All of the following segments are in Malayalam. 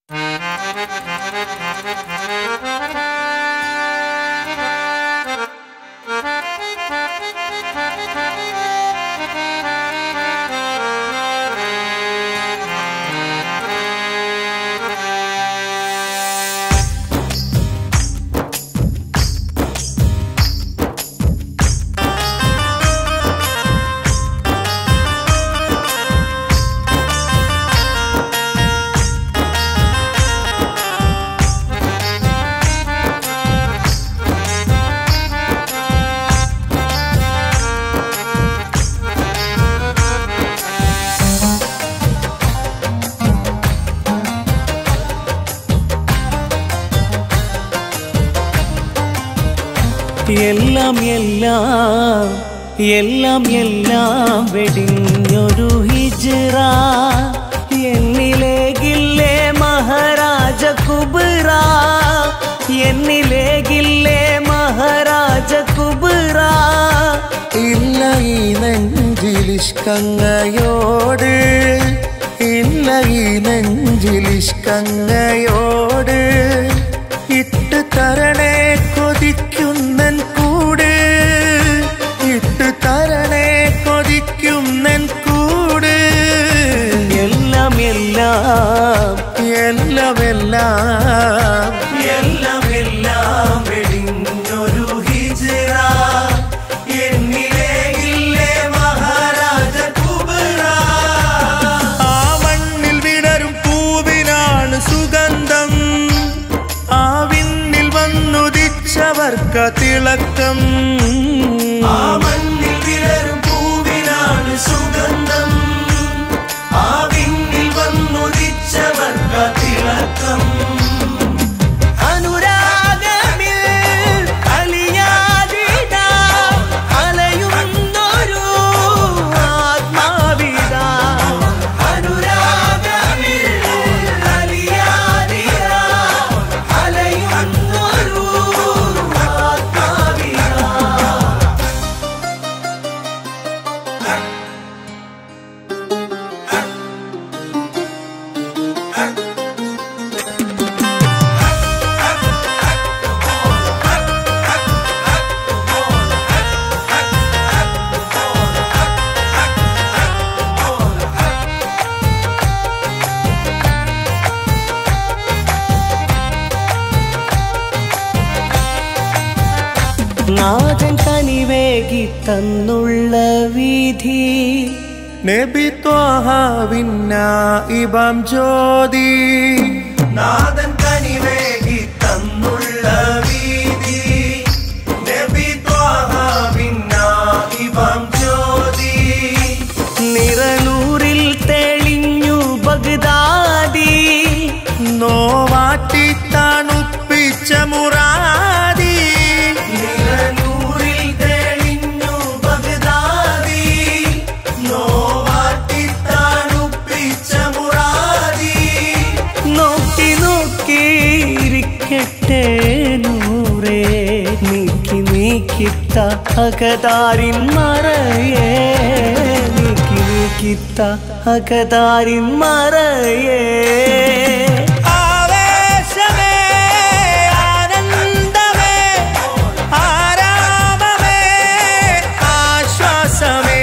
എല്ലാം എല്ലാം എല്ലാം എല്ലാം വെടിഞ്ഞൊരു ഹിജറ എന്നിലേകില്ലേ മഹാരാജ കുബറ എന്നിലേകില്ലേ മഹാരാജ കുബറ ഇല്ല ഈ നെഞ്ചിലിഷ്കങ്ങയോട് ഇല്ല ഈ നെഞ്ചിലിഷ്കങ്ങയോട് ഇട്ട് തരണേ കൊതിക്കുന്നൻ കൂട് ഇട്ട് തരണേ കൊതിക്കുന്നൻ കൂട് എല്ലാം എല്ലാം എല്ലാം എല്ലാം എല്ലാം എല്ലാം വെടിഞ്ഞൊരു ഹിജറ എന്നിലേകില്ലേ മഹാരാജ കുബറ ആ മണ്ണിൽ വിടരും പൂവിനാണ് സുഗന്ധം ആ വിണ്ണിൽ വന്നുദിച്ചവർക്ക തിളക്കം ആ മണ്ണിൽ വിളരും പൂവിനാണ് സുഗന്ധം ആ വിണ്ണിൽ വന്നുദിച്ചവർക്ക തിളക്കം അനുരാഗമിൽ അലിയാതിടാം അലയുന്നൊരു ആത്മാവിതാ അനുരാഗമിൽ അലിയാതിടാം അലയുന്നൊരു ആത്മാവിതാ നാഥൻ കനിവേകി തന്നുള്ള വിധി നബി ത്വാഹാവിന്ന ഇബാം ജ്യോതി നാഥൻ കനിവേകി തന്നുള്ള വീതി നബി ത്വാഹാവിന്നായിവം ജ്യോതി നിറനൂറിൽ തെളിഞ്ഞു ബഗ്ദാദി നോവാറ്റി തണുപ്പിച്ച മുറാദി നിറനൂറിൽ തെളിഞ്ഞു ബഗ്ദാദി നോവാറ്റി തണുപ്പിച്ച മുറാദി നോക്കി നോക്കി ഇരിക്കട്ടെ നൂറേ നീക്കി നീക്കിത്ത അകതാരിൻ മറയേ നീക്കി നീക്കിത്ത അകതാരിൻ മറയേ ആവേശമേ ആനന്ദമേ ആരാമമേ ആശ്വാസമേ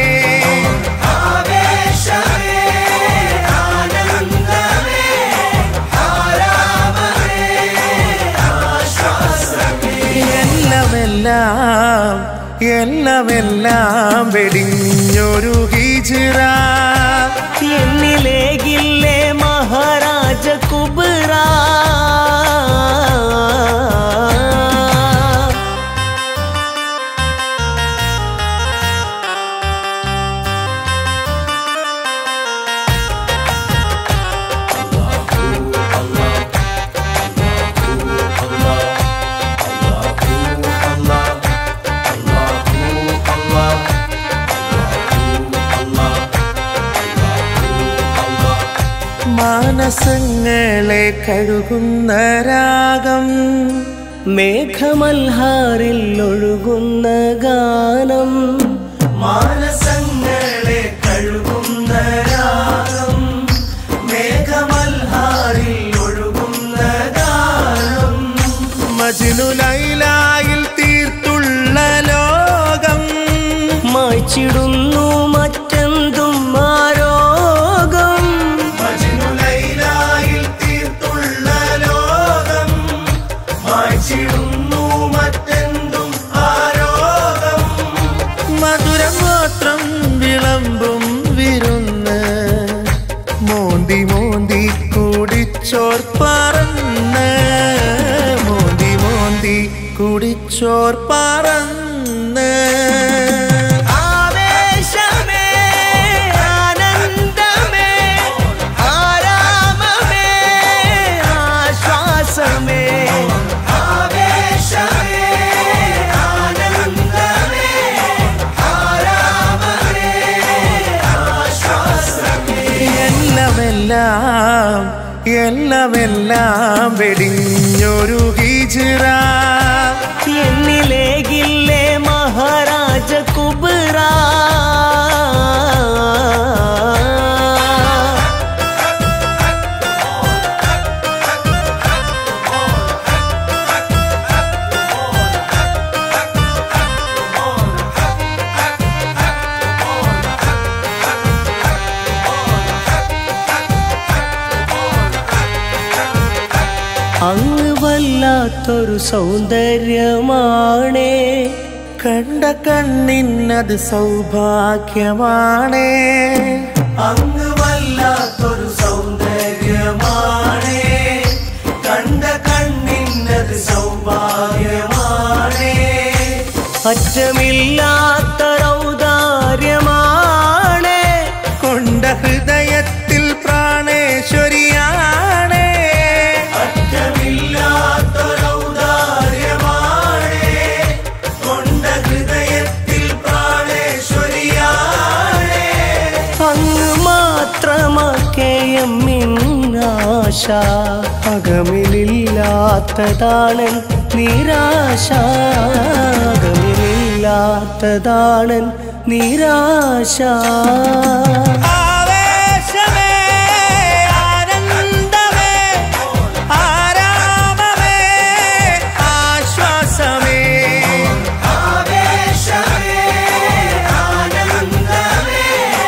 ആവേശമേ ആനന്ദമേ ആരാമമേ ആശ്വാസമേ എല്ലാമെല്ലാം എല്ലാമെല്ലാം വെടിഞ്ഞൊരു ഹിജിറ എന്നിലേകില്ലേ മഹാരാജ കുബറ മാനസങ്ങളെ കഴുകുന്ന രാഗം മേഘമൽഹാറിൽ ഒഴുകുന്ന ഗാനം മാനസങ്ങളെ കഴുകുന്ന രാഗം മേഘമൽഹാറിൽ ഒഴുകുന്ന വിടുന്നു മറ്റെന്തും ആരോഗം മധുരം മാത്രം വിളമ്പും വിരുന്ന് മോന്തി മോന്തി കുടിച്ചോർ പറന്ന് മോന്തി മോന്തി കുടിച്ചോർ പറന്ന് ആവേശമേ ആനന്ദമേ ആരാമമേ ആശ്വാസമേ ആവേശമേ ആനന്ദമേ ആരാമമേ ആശ്വാസമേ എല്ലാമെല്ലാം എല്ലാമെല്ലാം വെടിഞ്ഞൊരു ഹിജിറ എന്നിലേകില്ലേ മഹാരാജ കുബറ അങ്ങ് വല്ലാത്തൊരു സൗന്ദര്യമാണേ കണ്ട കണ്ണിനത് സൗഭാഗ്യമാണേ അങ്ങ് വല്ലാത്തൊരു സൗന്ദര്യമാണേ കണ്ട കണ്ണിന്നത് സൗഭാഗ്യമാണേ അറ്റമില്ലാത്ത ഔദാര്യമാണേ കൊണ്ട ഹൃദയത്തിൽ പ്രാണേശ്വരിയാണേ അറ്റമില്ലാത്ത ഔദാര്യമാണേ കൊണ്ട ഹൃദയത്തിൽ പ്രാണേശ്വരിയാണേ അങ്ങ് മാത്രമാക്കേയം ആശ അകമിലില്ലാത്തതാണൻ നിരാശ അകമിലില്ലാത്തതാണൻ നിരാശ ആവേശമേ ആനന്ദമേ ആരാമമേ ആശ്വാസമേ ആവേശമേ ആനന്ദമേ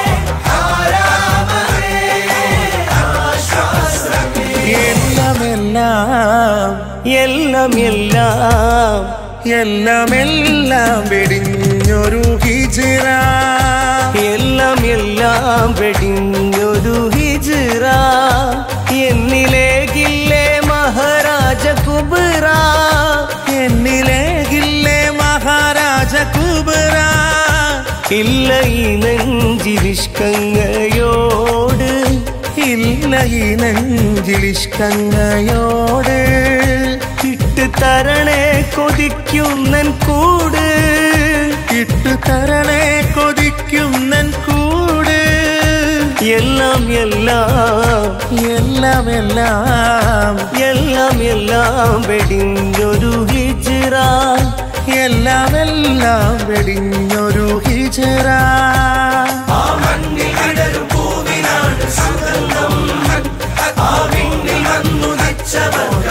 ആരാമമേ ആശ്വാസമേ എല്ലാമെല്ലാം എല്ലാം എല്ലാം എല്ലാം എല്ലാം വെടിഞ്ഞൊരു ഹിജിറ എല്ലാം എല്ലാം വെടിഞ്ഞൊരു ഹിജിറ എന്നിലേകില്ലേ മഹാരാജ കുബറ എന്നിലേകില്ലേ മഹാരാജ കുബറ ഇല്ല ഈ നെഞ്ചിരിഷ്കങ്ങയോട് ഇല്ല ഈ നെഞ്ചിലിഷ്കങ്ങയോട് ഇട്ട് തരണേ കൊതിക്കുന്നൻ കൂട് ഇട്ടു തരണേ കൊതിക്കുന്നൻ കൂട് എല്ലാം എല്ലാം എല്ലാം എല്ലാം എല്ലാം എല്ലാം വെടിഞ്ഞൊരു ഹിജിറ എല്ലാം എല്ലാം വെടിഞ്ഞൊരു ഹിജറ ആ മണ്ണിൽ വിടരും പൂവിനാണ് സുഗന്ധം ആ വിണ്ണിൽ വന്നുദിച്ചവർ